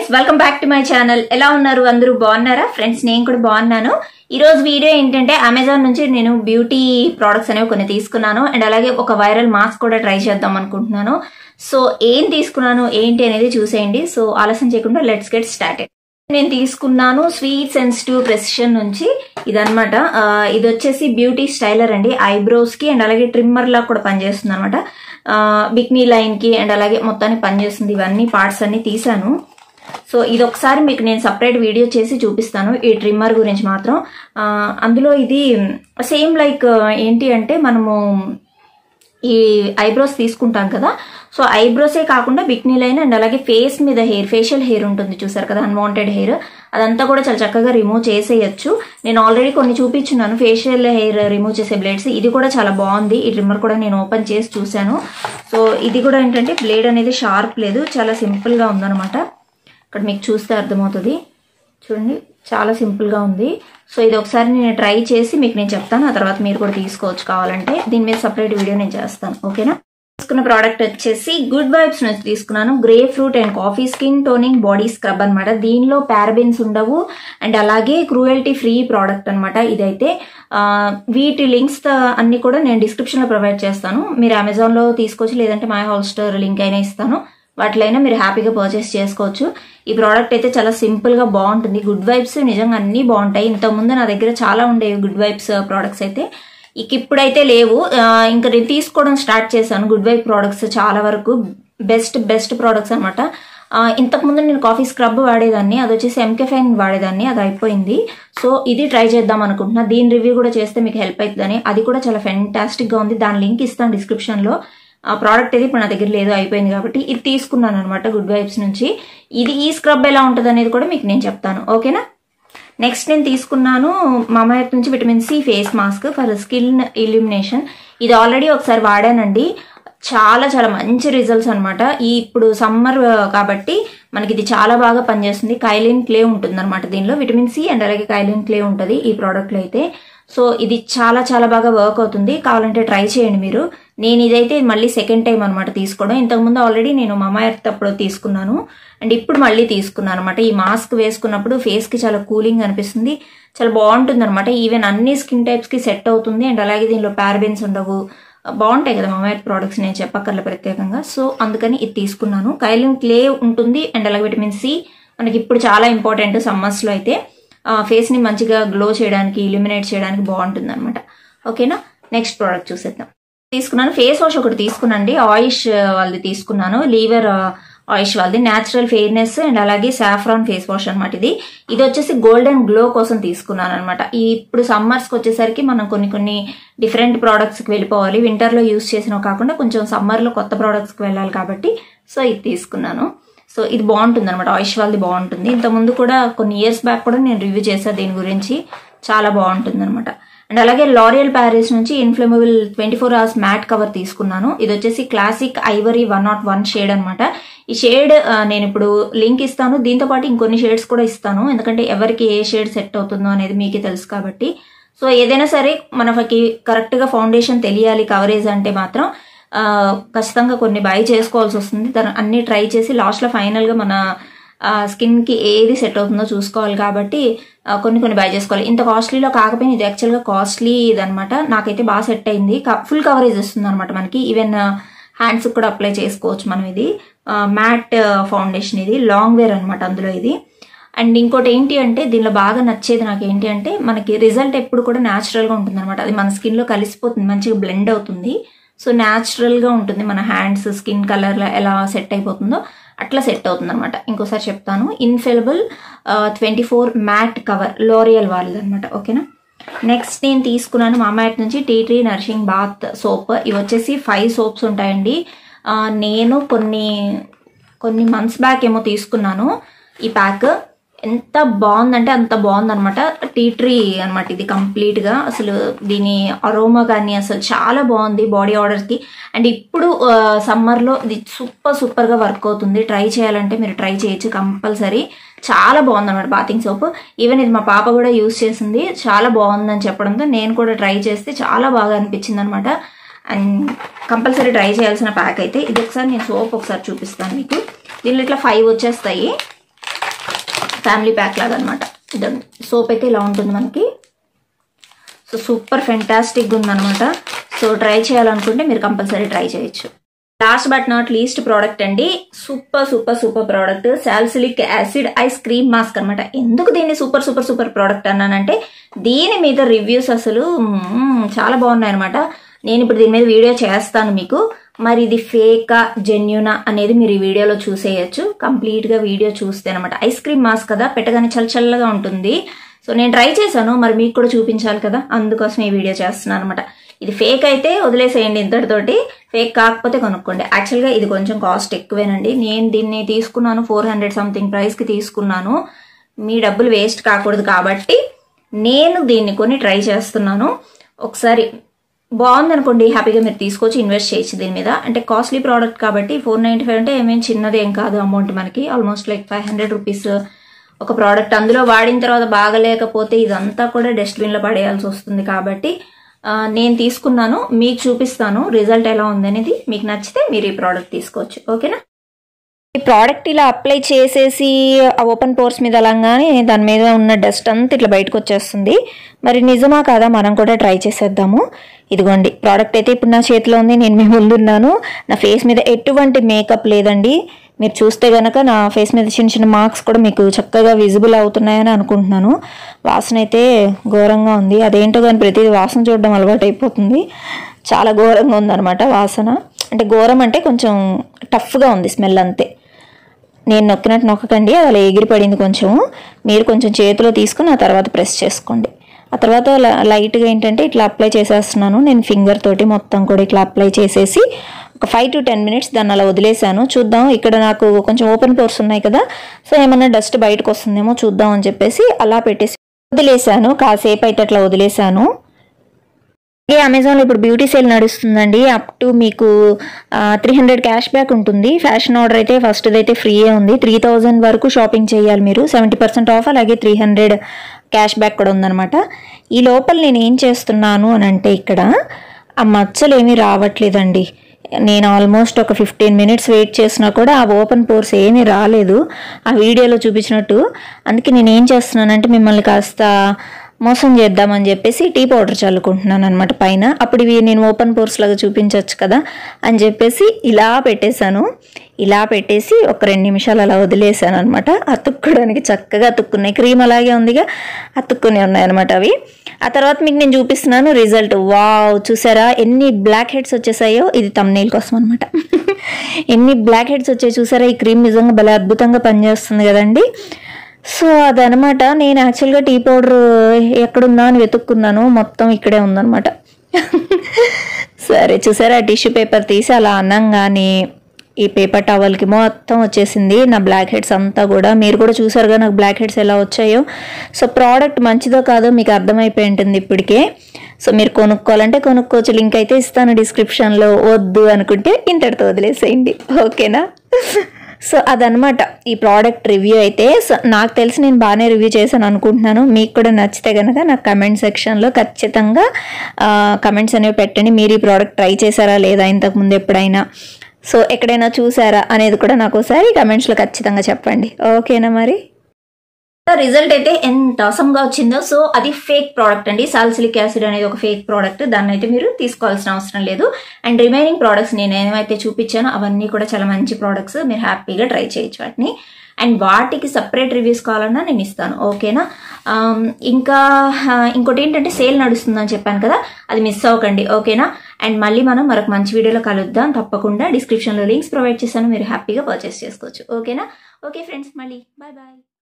guys welcome back to my channel ఎలా ఉన్నారు అందరూ బాగున్నారా ఫ్రెండ్స్ నేను కూడా బాగున్నాను ఈ రోజు వీడియో ఏంటంటే అమెజాన్ నుంచి నేను బ్యూటీ ప్రోడక్ట్స్ అనేవి కొన్ని తీసుకున్నాను అండ్ అలాగే ఒక వైరల్ మాస్క్ కూడా ట్రై చేద్దాం అనుకుంటున్నాను సో ఏం తీసుకున్నాను ఏంటి అనేది చూసేయండి సో ఆలస్యం చేయకుండా లెట్స్ గెట్ స్టార్టెడ్ నేను తీసుకున్నాను స్వీట్ సెన్సిటివ్ ప్రెసిషన్ నుంచి ఇదనమాట ఆ, ఇది వచ్చేసి బ్యూటీ స్టైలర్ అండి ఐబ్రోస్ కి అండ్ అలాగే ట్రిమ్మర్ లా కూడా పనిచేస్తుంది అనమాట బిక్నీ లైన్ కి అండ్ అలాగే మొత్తానికి పనిచేస్తుంది ఇవన్నీ పార్ట్స్ అన్ని తీసాను సో ఇది ఒకసారి మీకు నేను సపరేట్ వీడియో చేసి చూపిస్తాను ఈ ట్రిమ్మర్ గురించి మాత్రం ఆ, అందులో ఇది సేమ్ లైక్ ఏంటి అంటే మనము ఈ ఐబ్రోస్ తీసుకుంటాం కదా సో ఐబ్రోసే కాకుండా బిక్నీ లైన్ అండ్ అలాగే ఫేస్ మీద హెయిర్ ఫేషియల్ హెయిర్ ఉంటుంది చూసారు కదా అన్వాంటెడ్ హెయిర్ అదంతా కూడా చాలా చక్కగా రిమూవ్ చేసేయచ్చు నేను ఆల్రెడీ కొన్ని చూపించున్నాను ఫేషియల్ హెయిర్ రిమూవ్ చేసే బ్లేడ్స్ ఇది కూడా చాలా బాగుంది ఈ ట్రిమ్మర్ కూడా నేను ఓపెన్ చేసి చూశాను సో ఇది కూడా ఏంటంటే బ్లేడ్ అనేది షార్ప్ లేదు చాలా సింపుల్గా ఉందన్నమాట ఇక్కడ మీకు చూస్తే అర్థమవుతుంది చూడండి చాలా సింపుల్గా ఉంది సో ఇది ఒకసారి నేను ట్రై చేసి మీకు నేను చెప్తాను ఆ తర్వాత మీరు కూడా తీసుకోవచ్చు కావాలంటే దీని మీద సపరేట్ వీడియో నేను చేస్తాను ఓకేనా తీసుకున్న ప్రోడక్ట్ వచ్చేసి గుడ్ వైబ్స్ నుంచి తీసుకున్నాను grapefruit and coffee skin toning body scrub అనమాట దీనిలో పారబెన్స్ ఉండవు అండ్ అలాగే క్రూయల్టీ ఫ్రీ ప్రోడక్ట్ అనమాట ఇదైతే ఆ, వీటి లింక్స్ అన్ని కూడా నేను డిస్క్రిప్షన్లో ప్రొవైడ్ చేస్తాను మీరు అమెజాన్లో తీసుకోవచ్చు లేదంటే మై హౌస్ స్టోర్ లింక్ అయినా ఇస్తాను వాటిలైనా మీరు హ్యాపీగా పర్చేస్ చేసుకోవచ్చు ఈ ప్రోడక్ట్ అయితే చాలా సింపుల్ గా బాగుంటుంది గుడ్ వైబ్స్ నిజంగా అన్ని బాగుంటాయి ఇంతకుముందు నా దగ్గర చాలా ఉండేవి గుడ్ వైబ్స్ ప్రోడక్ట్స్ అయితే ఇక ఇప్పుడైతే లేవు ఆ, ఇంకా నేను తీసుకోవడం స్టార్ట్ చేశాను గుడ్ వైబ్ ప్రోడక్ట్స్ చాలా వరకు బెస్ట్ బెస్ట్ ప్రోడక్ట్స్ అనమాట ఇంతకుముందు నేను కాఫీ స్క్రబ్ వాడేదాన్ని అది వచ్చేసి ఎంకే ఫైన్ వాడేదాన్ని అది అయిపోయింది సో ఇది ట్రై చేద్దాం అనుకుంటున్నా దీని రివ్యూ కూడా చేస్తే మీకు హెల్ప్ అవుతుందని అది కూడా చాలా fantastic గా ఉంది దాని లింక్ ఇస్తాను description లో ఆ ప్రోడక్ట్ అయితే ఇప్పుడు నా దగ్గర లేదు అయిపోయింది కాబట్టి ఇది తీసుకున్నాను అనమాట గుడ్ వైబ్స్ నుంచి ఇది ఈ స్క్రబ్ ఎలా ఉంటుంది అనేది కూడా మీకు నేను చెప్తాను ఓకేనా నెక్స్ట్ నేను తీసుకున్నాను మామయ్య నుంచి vitamin C face mask for skin illumination ఇది ఆల్రెడీ ఒకసారి వాడానండి చాలా చాలా మంచి రిజల్ట్స్ అనమాట ఈ ఇప్పుడు సమ్మర్ కాబట్టి మనకి ఇది చాలా బాగా పనిచేస్తుంది కైలిన్ క్లే ఉంటుంది అనమాట దీనిలో విటమిన్ సి అండ్ అలాగే కైలిన్ క్లే ఉంటుంది ఈ ప్రోడక్ట్లో అయితే సో ఇది చాలా చాలా బాగా వర్క్ అవుతుంది కావాలంటే ట్రై చేయండి మీరు నేను ఇదైతే మళ్ళీ సెకండ్ టైం అనమాట తీసుకోవడం ఇంతకుముందు ఆల్రెడీ నేను మమా ఎర్త్ అప్పుడు తీసుకున్నాను అండ్ ఇప్పుడు మళ్ళీ తీసుకున్నాను అనమాట ఈ మాస్క్ వేసుకున్నప్పుడు ఫేస్ కి చాలా కూలింగ్ అనిపిస్తుంది చాలా బాగుంటుంది అనమాట ఈవెన్ అన్ని స్కిన్ టైప్స్ కి సెట్ అవుతుంది అండ్ అలాగే దీనిలో పారబెన్స్ ఉండవు బాగుంటాయి కదా మమా ఎర్త్ ప్రోడక్ట్స్ నేను చెప్పక్కర్లే ప్రత్యేకంగా సో అందుకని ఇది తీసుకున్నాను కైలిన్ క్లే ఉంటుంది అండ్ అలాగే విటమిన్ సి మనకి ఇప్పుడు చాలా ఇంపార్టెంట్ సమ్మర్స్ లో అయితే ఫేస్ ని మంచిగా గ్లో చేయడానికి ఇల్యూమినేట్ చేయడానికి బాగుంటుంది అనమాట ఓకేనా నెక్స్ట్ ప్రోడక్ట్ చూసేద్దాం తీసుకున్నాను ఫేస్ వాష్ ఒకటి తీసుకున్నాండి ఆయిష్ వాళ్ళది తీసుకున్నాను లీవర్ ఆయిష్ వాళ్ళది న్యాచురల్ ఫెయిర్నెస్ అండ్ అలాగే సాఫ్రాన్ ఫేస్ వాష్ అనమాట ఇది ఇది వచ్చేసి గోల్డెన్ గ్లో కోసం తీసుకున్నాను అనమాట ఇప్పుడు సమ్మర్స్ కి వచ్చేసరికి మనం కొన్ని కొన్ని డిఫరెంట్ ప్రోడక్ట్స్ కి వెళ్ళిపోవాలి వింటర్ లో యూస్ చేసినవి కాకుండా కొంచెం సమ్మర్ లో కొత్త ప్రోడక్ట్స్ కి వెళ్ళాలి కాబట్టి సో ఇది తీసుకున్నాను సో ఇది బాగుంటుంది అనమాట ఆయిష్ వాళ్ళది బాగుంటుంది ఇంతకుముందు కూడా కొన్ని ఇయర్స్ బ్యాక్ కూడా నేను రివ్యూ చేశాను దీని గురించి చాలా బాగుంటుంది అనమాట అండ్ అలాగే లారియల్ ప్యారిస్ నుంచి infallible twenty four hours matte cover తీసుకున్నాను ఇది వచ్చేసి classic ivory one naught one shade అనమాట ఈ షేడ్ నేను ఇప్పుడు లింక్ ఇస్తాను దీంతో పాటు ఇంకొన్ని షేడ్స్ కూడా ఇస్తాను ఎందుకంటే ఎవరికి ఏ షేడ్ సెట్ అవుతుందో అనేది మీకే తెలుసు కాబట్టి సో ఏదైనా సరే మనకి కరెక్ట్ గా ఫౌండేషన్ తెలియాలి కవరేజ్ అంటే మాత్రం ఆ, ఖచ్చితంగా కొన్ని బై చేసుకోవాల్సి వస్తుంది దాని అన్ని ట్రై చేసి లాస్ట్లో ఫైనల్గా మన స్కిన్ కి ఏది సెట్ అవుతుందో చూసుకోవాలి కాబట్టి ఆ, కొన్ని కొన్ని బై చేసుకోవాలి ఇంత కాస్ట్లీలో కాకపోయినా ఇది యాక్చువల్గా కాస్ట్లీ ఇదనమాట నాకైతే బాగా సెట్ అయింది ఫుల్ కవరేజ్ వస్తుంది అనమాట మనకి ఈవెన్ హ్యాండ్స్ కూడా అప్లై చేసుకోవచ్చు మనం ఇది మ్యాట్ ఫౌండేషన్ ఇది లాంగ్ వేర్ అనమాట అందులో ఇది అండ్ ఇంకోటి ఏంటి అంటే దీనిలో బాగా నచ్చేది నాకు ఏంటి అంటే మనకి రిజల్ట్ ఎప్పుడు కూడా natural గా ఉంటుంది అనమాట అది మన skin లో కలిసిపోతుంది మంచిగా బ్లెండ్ అవుతుంది సో గా ఉంటుంది మన హ్యాండ్స్ స్కిన్ కలర్ ఎలా సెట్ అయిపోతుందో అట్లా సెట్ అవుతుంది అనమాట ఇంకోసారి చెప్తాను infallible twenty four matte cover L'Oreal వాళ్ళది అనమాట ఓకేనా నెక్స్ట్ నేను తీసుకున్నాను మామాయట్ నుంచి tea tree nourishing bath soap ఇవి వచ్చేసి ఫైవ్ సోప్స్ ఉంటాయండి ఆ, నేను కొన్ని కొన్ని మంత్స్ బ్యాక్ ఏమో తీసుకున్నాను ఈ ప్యాక్ ఎంత బాగుందంటే అంత బాగుందన్నమాట టీ ట్రీ అనమాట ఇది కంప్లీట్ గా అసలు దీని అరోమా కానీ అసలు చాలా బాగుంది బాడీ ఆర్డర్ కి అండ్ ఇప్పుడు సమ్మర్ లో ఇది సూపర్ సూపర్ గా వర్క్ అవుతుంది ట్రై చేయాలంటే మీరు ట్రై చేయొచ్చు కంపల్సరీ చాలా బాగుంది అనమాట బాతింగ్ సోప్ ఈవెన్ ఇది మా పాప కూడా యూస్ చేసింది చాలా బాగుందని చెప్పడంతో నేను కూడా ట్రై చేస్తే చాలా బాగా అనిపించింది అనమాట అండ్ కంపల్సరీ ట్రై చేయాల్సిన ప్యాక్ అయితే ఇది ఒకసారి నేను సోప్ ఒకసారి చూపిస్తాను మీకు దీనిలో ఇట్లా ఫైవ్ వచ్చేస్తాయి ఫ్యామిలీ ప్యాక్ లాగా అనమాట ఇదండి సోప్ అయితే ఇలా ఉంటుంది మనకి సో సూపర్ ఫెంటాస్టిక్గా ఉందన్నమాట సో ట్రై చేయాలనుకుంటే మీరు కంపల్సరీ ట్రై చేయొచ్చు last but not least product అండి super super super product salicylic acid ice cream mask అనమాట ఎందుకు దీన్ని సూపర్ సూపర్ సూపర్ ప్రోడక్ట్ అన్నానంటే దీని మీద రివ్యూస్ అసలు మ్మ్, చాలా బాగున్నాయి అనమాట నేను ఇప్పుడు దీని మీద వీడియో చేస్తాను మీకు మరి ఇది ఫేకా జెన్యునా అనేది మీరు ఈ వీడియోలో చూసేయచ్చు కంప్లీట్గా వీడియో చూస్తే అనమాట ఐస్ క్రీమ్ మాస్క్ కదా పెట్టగానే చల్ల చల్లగా ఉంటుంది సో నేను ట్రై చేశాను మరి మీకు కూడా చూపించాలి కదా అందుకోసం ఈ వీడియో చేస్తున్నాను అనమాట ఇది ఫేక్ అయితే వదిలేసేయండి ఇంతటితోటి ఫేక్ కాకపోతే కొనుక్కోండి యాక్చువల్గా ఇది కొంచెం కాస్ట్ ఎక్కువేనండి నేను దీన్ని తీసుకున్నాను ఫోర్ హండ్రెడ్ సంథింగ్ ప్రైస్కి తీసుకున్నాను మీ డబ్బులు వేస్ట్ కాకూడదు కాబట్టి నేను దీన్ని కొని ట్రై చేస్తున్నాను ఒకసారి బాగుంది అనుకోండి హ్యాపీగా మీరు తీసుకొచ్చి ఇన్వెస్ట్ చేయొచ్చు దీని మీద అంటే కాస్ట్లీ ప్రోడక్ట్ కాబట్టి ఫోర్ నైంటీ ఫైవ్ అంటే ఏమేం చిన్నది ఏం కాదు అమౌంట్ మనకి almost like five hundred rupees ఒక ప్రోడక్ట్ అందులో వాడిన తర్వాత బాగలేకపోతే ఇదంతా కూడా డస్ట్బిన్లో పడేయాల్సి వస్తుంది కాబట్టి ఆ, నేను తీసుకున్నాను మీకు చూపిస్తాను రిజల్ట్ ఎలా ఉందనేది మీకు నచ్చితే మీరు ఈ ప్రోడక్ట్ తీసుకోవచ్చు ఓకేనా ఈ ప్రోడక్ట్ ఇలా అప్లై చేసేసి ఆ ఓపెన్ పోర్స్ మీద అలాగానే దాని మీద ఉన్న డస్ట్ అంతా ఇట్లా బయటకు వచ్చేస్తుంది మరి నిజమా కాదా మనం కూడా ట్రై చేసేద్దాము ఇదిగోండి ప్రోడక్ట్ అయితే ఇప్పుడు నా చేతిలో ఉంది నేను మీ ముందున్నాను నా ఫేస్ మీద ఎటువంటి మేకప్ లేదండి మీరు చూస్తే గనక నా ఫేస్ మీద చిన్న చిన్న మార్క్స్ కూడా మీకు చక్కగా విజిబుల్ అవుతున్నాయని అనుకుంటున్నాను వాసన అయితే ఘోరంగా ఉంది అదేంటో కానీ ప్రతిదీ వాసన చూడడం అలవాటు అయిపోతుంది చాలా ఘోరంగా ఉందన్నమాట వాసన అంటే ఘోరం అంటే కొంచెం టఫ్గా ఉంది స్మెల్ అంతే నేను నొక్కినట్టు నొక్కకండి అది అలా ఎగిరి పడింది కొంచెం మీరు కొంచెం చేతిలో తీసుకుని ఆ తర్వాత ప్రెస్ చేసుకోండి ఆ తర్వాత ల- లైట్గా ఏంటంటే ఇట్లా అప్లై చేసేస్తున్నాను నేను ఫింగర్ తోటి మొత్తం కూడా ఇట్లా అప్లై చేసేసి ఒక ఫైవ్ టు టెన్ మినిట్స్ దాన్ని అలా వదిలేశాను చూద్దాం ఇక్కడ నాకు కొంచెం ఓపెన్ పోర్స్ ఉన్నాయి కదా సో ఏమన్నా డస్ట్ బయటకు వస్తుందేమో చూద్దాం అని చెప్పేసి అలా పెట్టేసి వదిలేశాను కాసేపు అయితే అట్లా వదిలేశాను అలాగే అమెజాన్లో ఇప్పుడు బ్యూటీ సేల్ నడుస్తుందండి అప్ టు మీకు త్రీ హండ్రెడ్ క్యాష్ బ్యాక్ ఉంటుంది ఫ్యాషన్ ఆర్డర్ అయితే ఫస్ట్ అయితే ఫ్రీయే ఉంది త్రీ థౌజండ్ వరకు షాపింగ్ చేయాలి మీరు సెవెంటీ పర్సెంట్ ఆఫ్ అలాగే త్రీ హండ్రెడ్ క్యాష్ బ్యాక్ కూడా ఉందన్నమాట ఈ లోపల నేను ఏం చేస్తున్నాను అని అంటే ఇక్కడ ఆ మచ్చలు ఏమీ రావట్లేదండి నేను ఆల్మోస్ట్ ఒక ఫిఫ్టీన్ మినిట్స్ వెయిట్ చేసినా కూడా ఆ ఓపెన్ పోర్స్ ఏమీ రాలేదు ఆ వీడియోలో చూపించినట్టు అందుకే నేను ఏం చేస్తున్నానంటే మిమ్మల్ని కాస్త మోసం చేద్దామని చెప్పేసి టీ పౌడర్ చల్లుకుంటున్నాను అనమాట పైన అప్పుడు ఇవి నేను ఓపెన్ పోర్స్ లాగా చూపించవచ్చు కదా అని చెప్పేసి ఇలా పెట్టేశాను ఇలా పెట్టేసి ఒక రెండు నిమిషాలు అలా వదిలేసాను అనమాట అతుక్కోవడానికి చక్కగా అతుక్కున్నాయి క్రీమ్ అలాగే ఉందిగా అతుక్కుని ఉన్నాయి అనమాట అవి ఆ తర్వాత మీకు నేను చూపిస్తున్నాను రిజల్ట్ వావ్ చూసారా ఎన్ని బ్లాక్ హెడ్స్ వచ్చేసాయో ఇది తమ్నేల్ కోసం అనమాట ఎన్ని బ్లాక్ హెడ్స్ వచ్చాయి చూసారా ఈ క్రీమ్ నిజంగా భలే అద్భుతంగా పనిచేస్తుంది కదండి సో అదనమాట నేను యాక్చువల్గా టీ పౌడర్ ఎక్కడుందా అని వెతుక్కున్నాను మొత్తం ఇక్కడే ఉందన్నమాట సరే చూసారా టిష్యూ పేపర్ తీసి అలా అనంగానే ఈ పేపర్ టవల్కి మొత్తం వచ్చేసింది నా బ్లాక్ హెడ్స్ అంతా కూడా మీరు కూడా చూసారుగా నాకు బ్లాక్ హెడ్స్ ఎలా వచ్చాయో సో ప్రోడక్ట్ మంచిదో కాదో మీకు అర్థమైపోయి ఉంటుంది ఇప్పటికే సో మీరు కొనుక్కోవాలంటే కొనుక్కోవచ్చు లింక్ అయితే ఇస్తాను డిస్క్రిప్షన్లో వద్దు అనుకుంటే ఇంతటితో వదిలేసేయండి ఓకేనా సో అదనమాట ఈ ప్రోడక్ట్ రివ్యూ అయితే సో నాకు తెలిసి నేను బాగానే రివ్యూ చేశాను అనుకుంటున్నాను మీకు కూడా నచ్చితే కనుక నాకు కమెంట్ సెక్షన్లో ఖచ్చితంగా కమెంట్స్ అనేవి పెట్టండి మీరు ఈ ప్రోడక్ట్ ట్రై చేశారా లేదా ఇంతకుముందు ఎప్పుడైనా సో ఎక్కడైనా చూసారా అనేది కూడా నాకు ఒకసారి కమెంట్స్లో ఖచ్చితంగా చెప్పండి ఓకేనా మరి రిజల్ట్ అయితే ఎంత అవసరంగా వచ్చిందో సో అది ఫేక్ ప్రోడక్ట్ అండి సాల్సిలిక్ యాసిడ్ అనేది ఒక ఫేక్ ప్రోడక్ట్ దాన్ని అయితే మీరు తీసుకోవాల్సిన అవసరం లేదు అండ్ రిమైనింగ్ ప్రోడక్ట్స్ నేను ఏమైతే చూపించానో అవన్నీ కూడా చాలా మంచి ప్రోడక్ట్స్ మీరు హ్యాపీగా ట్రై చేయొచ్చు వాటిని అండ్ వాటికి సపరేట్ రివ్యూస్ కావాలన్నా నేను ఇస్తాను ఓకేనా ఆమ్, ఇంకా ఆ, ఇంకోటి ఏంటంటే సేల్ నడుస్తుందని చెప్పాను కదా అది మిస్ అవ్వకండి ఓకేనా అండ్ మళ్ళీ మనం మరొక మంచి వీడియోలో కలుద్దాం తప్పకుండా డిస్క్రిప్షన్లో లింక్స్ ప్రొవైడ్ చేశాను మీరు హ్యాపీగా పర్చేస్ చేసుకోవచ్చు ఓకేనా ఓకే ఫ్రెండ్స్ మళ్ళీ బాయ్ బాయ్